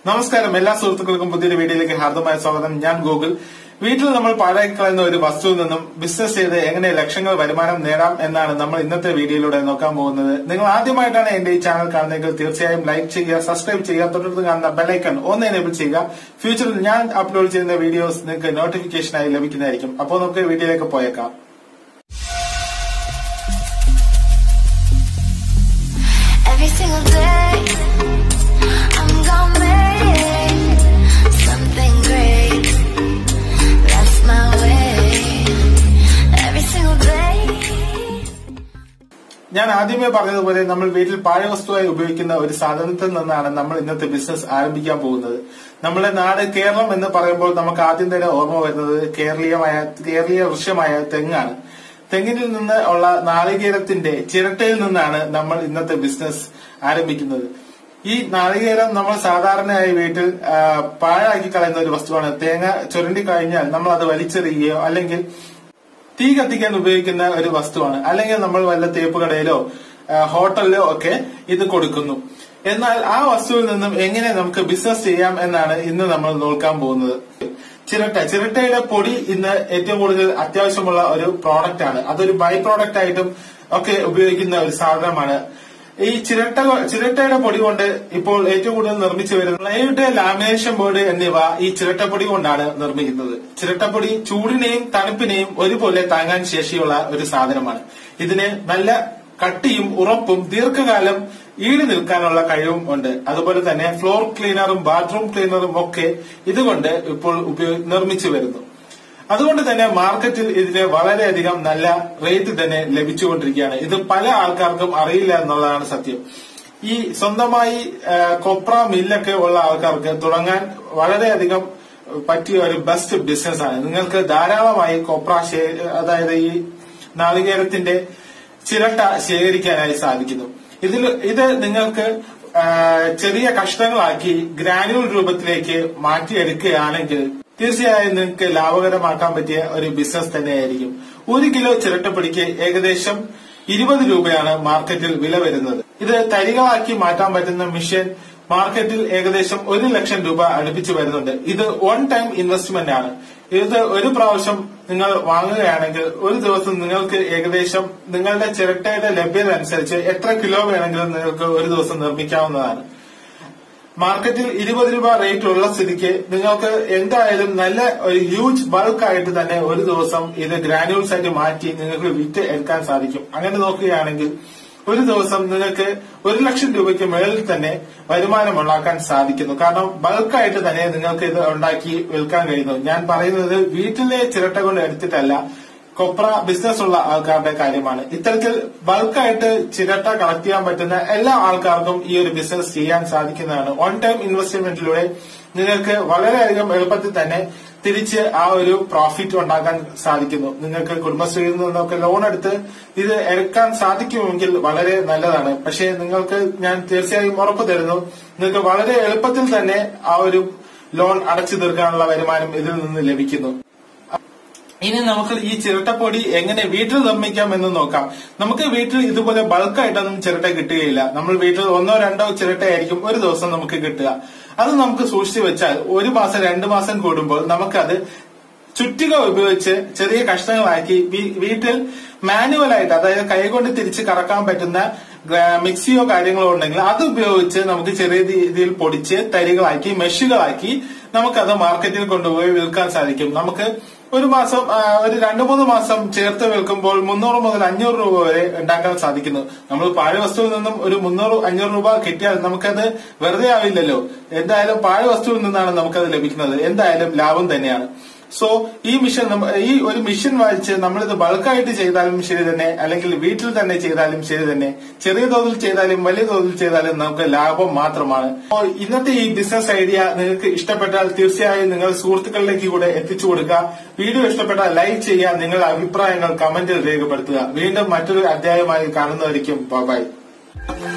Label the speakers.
Speaker 1: നമസ്കാരം എല്ലാ സുഹൃത്തുക്കൾക്കും പുതിയൊരു വീഡിയോയിലേക്ക് ഹാർദമായ സ്വാഗതം ഞാൻ ഗൂഗിൾ വീട്ടിൽ നമ്മൾ പാഴാക്കി കളയുന്ന ഒരു വസ്തുവിൽ നിന്നും ബിസിനസ് ചെയ്ത് എങ്ങനെ ലക്ഷങ്ങൾ വരുമാനം നേടാം എന്നാണ് നമ്മൾ ഇന്നത്തെ വീഡിയോയിലൂടെ നോക്കാൻ പോകുന്നത് നിങ്ങൾ ആദ്യമായിട്ടാണ് എന്റെ ഈ ചാനൽ കാണുന്നതെങ്കിൽ തീർച്ചയായും ലൈക്ക് ചെയ്യുക സബ്സ്ക്രൈബ് ചെയ്യുക തൊട്ടടുത്ത് കാണുന്ന ബെലൈക്കൺ ഒന്ന് എനേബിൾ ചെയ്യുക ഫ്യൂച്ചറിൽ ഞാൻ അപ്ലോഡ് ചെയ്യുന്ന വീഡിയോസ് നിങ്ങൾക്ക് നോട്ടിഫിക്കേഷനായി ലഭിക്കുന്നതായിരിക്കും അപ്പോൾ നമുക്ക് വീഡിയോയിലേക്ക് പോയേക്കാം
Speaker 2: Every single day, I'm gonna make something great. That's my way. Every single day.
Speaker 1: ഞാൻ ആദ്യമേ പറഞ്ഞതുപോലെ നമ്മൾ വീട്ടിൽ പാഴ്വസ്തുവായി ഉപയോഗിക്കുന്ന ഒരു സാധനത്തിൽ നിന്നാണ് നമ്മൾ ഇന്നത്തെ ബിസിനസ് ആരംഭിക്കാൻ പോകുന്നത് നമ്മുടെ നാട് കേരളം എന്ന് പറയുമ്പോൾ നമുക്ക് ആദ്യം തന്നെ ഓർമ്മ വരുന്നത് കേരളീയമായ കേരളീയ വൃക്ഷമായ തെങ്ങാണ് തെങ്ങിൽ നിന്ന് ഉള്ള നാളികേരത്തിന്റെ ചിരട്ടയിൽ നിന്നാണ് നമ്മൾ ഇന്നത്തെ ബിസിനസ് ആരംഭിക്കുന്നത് ഈ നാളികേരം നമ്മൾ സാധാരണയായി വീട്ടിൽ ആ, പാഴാക്കി കളയുന്ന ഒരു വസ്തുവാണ് തേങ്ങ ചുരണ്ടി കഴിഞ്ഞാൽ നമ്മൾ അത് വലിച്ചെറിയുകയോ അല്ലെങ്കിൽ തീ കത്തിക്കാൻ ഉപയോഗിക്കുന്ന ഒരു വസ്തുവാണ് അല്ലെങ്കിൽ നമ്മൾ വല്ല തേപ്പ് കടയിലോ ആ, ഹോട്ടലിലോ ഒക്കെ ഇത് കൊടുക്കുന്നു എന്നാൽ ആ വസ്തുവിൽ നിന്നും എങ്ങനെ നമുക്ക് ബിസിനസ് ചെയ്യാം എന്നാണ് ഇന്ന് നമ്മൾ നോക്കാൻ പോകുന്നത് ചിരട്ട ചിരട്ടയുടെ പൊടി ഇന്ന് ഏറ്റവും കൂടുതൽ അത്യാവശ്യമുള്ള ഒരു പ്രോഡക്റ്റ് ആണ് അതൊരു ബൈ പ്രോഡക്റ്റ് ആയിട്ടും ഒക്കെ ഉപയോഗിക്കുന്ന ഒരു സാധനമാണ് ഈ ചിരട്ട ചിരട്ടയുടെ പൊടി കൊണ്ട് ഇപ്പോൾ ഏറ്റവും കൂടുതൽ നിർമ്മിച്ചു വരുന്ന പ്ലൈവുഡ് ലാമിനേഷൻ ബോർഡ് എന്നിവ ഈ ചിരട്ടപ്പൊടി കൊണ്ടാണ് നിർമ്മിക്കുന്നത് ചിരട്ടപ്പൊടി ചൂടിനെയും തണുപ്പിനെയും ഒരുപോലെ താങ്ങാൻ ശേഷിയുള്ള ഒരു സാധനമാണ് ഇതിന് നല്ല കട്ടിയും ഉറപ്പും ദീർഘകാലം ഈട് നിൽക്കാനുള്ള കഴിവും ഉണ്ട് അതുപോലെ തന്നെ ഫ്ലോർ ക്ലീനറും ബാത്റൂം ക്ലീനറും ഒക്കെ ഇതുകൊണ്ട് ഇപ്പോൾ ഉപയോഗ നിർമ്മിച്ചു വരുന്നു അതുകൊണ്ട് തന്നെ മാർക്കറ്റിൽ ഇതിന് വളരെയധികം നല്ല റേറ്റ് തന്നെ ലഭിച്ചുകൊണ്ടിരിക്കുകയാണ് ഇത് പല ആൾക്കാർക്കും അറിയില്ല എന്നുള്ളതാണ് സത്യം ഈ സ്വന്തമായി ആ, കൊപ്ര മില്ലൊക്കെ ഉള്ള ആൾക്കാർക്ക് തുടങ്ങാൻ വളരെയധികം പറ്റിയ ഒരു ബെസ്റ്റ് ബിസിനസ് ആണ് നിങ്ങൾക്ക് ധാരാളമായി കൊപ്ര ശേ- അതായത് ഈ നാളികേരത്തിന്റെ ചിരട്ട ശേഖരിക്കാനായി സാധിക്കുന്നു ഇതിൽ ഇത് നിങ്ങൾക്ക് ആ, ചെറിയ കഷ്ണങ്ങളാക്കി ഗ്രാനുവൽ രൂപത്തിലേക്ക് മാറ്റിയെടുക്കുകയാണെങ്കിൽ തീർച്ചയായും നിങ്ങൾക്ക് ലാഭകരമാക്കാൻ പറ്റിയ ഒരു ബിസിനസ് തന്നെയായിരിക്കും ഒരു കിലോ ചിരട്ടപ്പൊടിക്ക് ഏകദേശം ഇരുപത് രൂപയാണ് മാർക്കറ്റിൽ വില വരുന്നത് ഇത് തരികളാക്കി മാറ്റാൻ പറ്റുന്ന മിഷൻ മാർക്കറ്റിൽ ഏകദേശം ഒരു ലക്ഷം രൂപ അടുപ്പിച്ച് വരുന്നുണ്ട് ഇത് വൺ ടൈം ഇൻവെസ്റ്റ്മെന്റ് ആണ് ഇത് ഒരു പ്രാവശ്യം നിങ്ങൾ വാങ്ങുകയാണെങ്കിൽ ഒരു ദിവസം നിങ്ങൾക്ക് ഏകദേശം നിങ്ങളുടെ ചിരട്ടയുടെ ലഭ്യത അനുസരിച്ച് എത്ര കിലോ വേണമെങ്കിലും നിങ്ങൾക്ക് ഒരു ദിവസം നിർമ്മിക്കാവുന്നതാണ് മാർക്കറ്റിൽ ഇരുപത് രൂപ റേറ്റ് ഉള്ള സ്ഥിതിക്ക് നിങ്ങൾക്ക് എന്തായാലും നല്ല ഒരു ഹ്യൂജ് ബൾക്ക് ആയിട്ട് തന്നെ ഒരു ദിവസം ഇത് ഗ്രാനുവൽസ് ആയിട്ട് മാറ്റി നിങ്ങൾക്ക് വിറ്റ് എടുക്കാൻ സാധിക്കും അങ്ങനെ നോക്കുകയാണെങ്കിൽ ഒരു ദിവസം നിങ്ങൾക്ക് ഒരു ലക്ഷം രൂപയ്ക്ക് മുകളിൽ തന്നെ വരുമാനം ഉണ്ടാക്കാൻ സാധിക്കുന്നു കാരണം ബൾക്കായിട്ട് തന്നെ നിങ്ങൾക്ക് ഇത് ഉണ്ടാക്കി വിൽക്കാൻ കഴിയുന്നു ഞാൻ പറയുന്നത് വീട്ടിലെ ചിരട്ട കൊണ്ട് എടുത്തിട്ടല്ല കൊപ്ര ബിസിനസ് ഉള്ള ആൾക്കാരുടെ കാര്യമാണ് ഇത്തരത്തിൽ ബൾക്കായിട്ട് ചിരട്ട കളക്ട് ചെയ്യാൻ പറ്റുന്ന എല്ലാ ആൾക്കാർക്കും ഈ ഒരു ബിസിനസ് ചെയ്യാൻ സാധിക്കുന്നതാണ് വൺ ടൈം ഇൻവെസ്റ്റ്മെന്റിലൂടെ നിങ്ങൾക്ക് വളരെയധികം എളുപ്പത്തിൽ തന്നെ തിരിച്ച് ആ ഒരു പ്രോഫിറ്റ് ഉണ്ടാക്കാൻ സാധിക്കുന്നു നിങ്ങൾക്ക് കുടുംബശ്രീയിൽ നിന്നൊക്കെ ലോൺ എടുത്ത് ഇത് എടുക്കാൻ സാധിക്കുമെങ്കിൽ വളരെ നല്ലതാണ് പക്ഷേ നിങ്ങൾക്ക് ഞാൻ തീർച്ചയായും ഉറപ്പ് തരുന്നു നിങ്ങൾക്ക് വളരെ എളുപ്പത്തിൽ തന്നെ ആ ഒരു ലോൺ അടച്ചു തീർക്കാനുള്ള വരുമാനം ഇതിൽ നിന്ന് ലഭിക്കുന്നു ഇനി നമുക്ക് ഈ ചിരട്ടപ്പൊടി എങ്ങനെ വീട്ടിൽ നിർമ്മിക്കാം എന്ന് നോക്കാം നമുക്ക് വീട്ടിൽ ഇതുപോലെ ബൾക്കായിട്ടൊന്നും ചിരട്ട കിട്ടുകയില്ല നമ്മൾ വീട്ടിൽ ഒന്നോ രണ്ടോ ചിരട്ടയായിരിക്കും ഒരു ദിവസം നമുക്ക് കിട്ടുക അത് നമുക്ക് സൂക്ഷിച്ചു വെച്ചാൽ ഒരു മാസം രണ്ടു മാസം കൂടുമ്പോൾ നമുക്കത് ചുറ്റിക ഉപയോഗിച്ച് ചെറിയ കഷ്ണങ്ങളാക്കി വീ- വീട്ടിൽ മാനുവലായിട്ട് അതായത് കൈകൊണ്ട് തിരിച്ച് കറക്കാൻ പറ്റുന്ന ഗ്ര- മിക്സിയോ കാര്യങ്ങളോ ഉണ്ടെങ്കിൽ അത് ഉപയോഗിച്ച് നമുക്ക് ചെറിയ രീതിയിൽ പൊടിച്ച് തരികളാക്കി മെഷുകളാക്കി നമുക്കത് മാർക്കറ്റിൽ കൊണ്ടുപോയി വിൽക്കാൻ സാധിക്കും നമുക്ക് ഒരു മാസം ആ, ഒരു രണ്ടു മൂന്ന് മാസം ചേർത്ത് വിൽക്കുമ്പോൾ മുന്നൂറ് മുതൽ അഞ്ഞൂറ് രൂപ വരെ ഉണ്ടാക്കാൻ സാധിക്കുന്നു നമ്മൾ പാഴ് വസ്തുവിൽ നിന്നും ഒരു മുന്നൂറ് അഞ്ഞൂറ് രൂപ കിട്ടിയാൽ നമുക്കത് വെറുതെ ആവില്ലല്ലോ എന്തായാലും പാഴ് വസ്തുവിൽ നിന്നാണ് നമുക്കത് ലഭിക്കുന്നത് എന്തായാലും ലാഭം തന്നെയാണ് സോ ഈ മിഷൻ നമ്മ- ഈ ഒരു മിഷൻ വായിച്ച് നമ്മളിത് ബൾക്കായിട്ട് ചെയ്താലും ശരി തന്നെ അല്ലെങ്കിൽ വീട്ടിൽ തന്നെ ചെയ്താലും ശരി തന്നെ ചെറിയ തോതിൽ ചെയ്താലും വലിയ തോതിൽ ചെയ്താലും നമുക്ക് ലാഭം മാത്രമാണ് അപ്പോൾ ഇന്നത്തെ ഈ ബിസിനസ് ഐഡിയ നിങ്ങൾക്ക് ഇഷ്ടപ്പെട്ടാൽ തീർച്ചയായും നിങ്ങൾ സുഹൃത്തുക്കളിലേക്ക് കൂടെ എത്തിച്ചു കൊടുക്കുക വീഡിയോ ഇഷ്ടപ്പെട്ടാൽ ലൈക്ക് ചെയ്യുക നിങ്ങളുടെ അഭിപ്രായങ്ങൾ കമന്റിൽ രേഖപ്പെടുത്തുക വീണ്ടും മറ്റൊരു അധ്യായമായി കാണുന്നതായിരിക്കും ബൈ